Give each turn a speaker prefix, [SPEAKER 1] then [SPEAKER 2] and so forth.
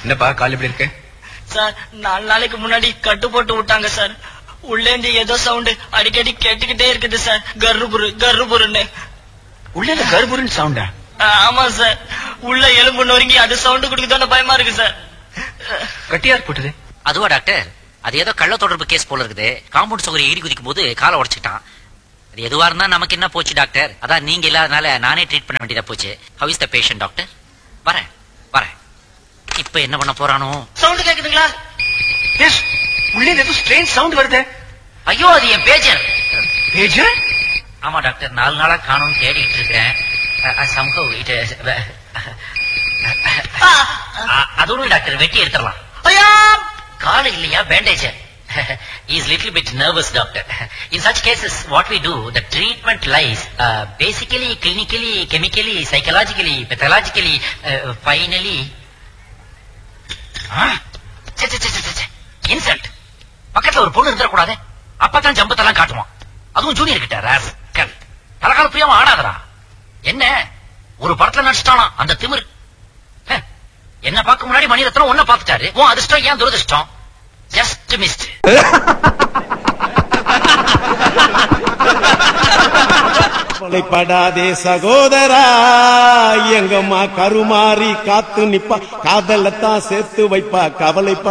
[SPEAKER 1] என்னப்பா கால் எப்படி இருக்கு
[SPEAKER 2] சார் நாலு நாளைக்கு முன்னாடி கட்டு போட்டு விட்டாங்க சார் உள்ளேந்து ஏதோ சவுண்ட் அடிக்கடி கேட்டுக்கிட்டே இருக்குது சார் கர்ருபுரு கர்ருபுருன்னு
[SPEAKER 1] உள்ள இந்த கர்ப்பூரின் சவுண்டா
[SPEAKER 2] ஆ, ஆமா சார் உள்ள எலும்பு நொறுங்கி அது சவுண்ட் கொடுக்குதோன்னு பயமா இருக்கு சார்
[SPEAKER 1] கட்டியார் போட்டது
[SPEAKER 3] அதுவா டாக்டர் அது ஏதோ கள்ள தொடர்பு கேஸ் போல இருக்குது காம்பவுண்ட் சுவர் ஏறி குதிக்கும் போது காலை உடைச்சிட்டான் அது எதுவா இருந்தா நமக்கு என்ன போச்சு டாக்டர் அதான் நீங்க இல்லாதனால நானே ட்ரீட் பண்ண வேண்டியதா போச்சு how is the patient doctor வரேன் வரேன் இப்ப என்ன பண்ண போறானோ
[SPEAKER 2] சவுண்ட் கேக்குதுங்களா
[SPEAKER 1] எஸ் உள்ள ஏதோ ஸ்ட்ரெயின் சவுண்ட் வருது
[SPEAKER 3] ஐயோ அது என் பேஜர்
[SPEAKER 1] பேஜர்
[SPEAKER 3] ஆமா டாக்டர் நாலு நாளா காணும் தேடிட்டு இருக்கேன் சம்ஹவ் இட் அதோட டாக்டர் வெட்டி எடுத்துடலாம்
[SPEAKER 2] ஐயா
[SPEAKER 3] கால இல்லையா bandage is little bit nervous doctor in such cases what we do the treatment lies basically clinically chemically psychologically pathologically finally insult பக்கத்துல ஒரு பொண்ணு இருந்துடக்கூடாது அப்பதான் ஜம்பத்தெல்லாம் காட்டுவான் அதுவும் ஜூனியர் கிட்ட ராஸ்கல் தலகால புரியாம ஆடாதடா என்ன ஒரு படத்துல நடிச்சிட்டானா அந்த திமிரு ஹ, என்ன பார்க்க முன்னாடி மணிரத்னம் ஒன்ன பார்த்துட்டாரு உன் அதிர்ஷ்டம் ஏன் துரதிர்ஷ்டம் ஜஸ்ட் மிஸ்ட்
[SPEAKER 4] கவலைப்படாதே சகோதரா எங்கம்மா கருமாறி காத்து நிப்பா காதலத்தான் சேர்த்து வைப்பா கவலைப்பா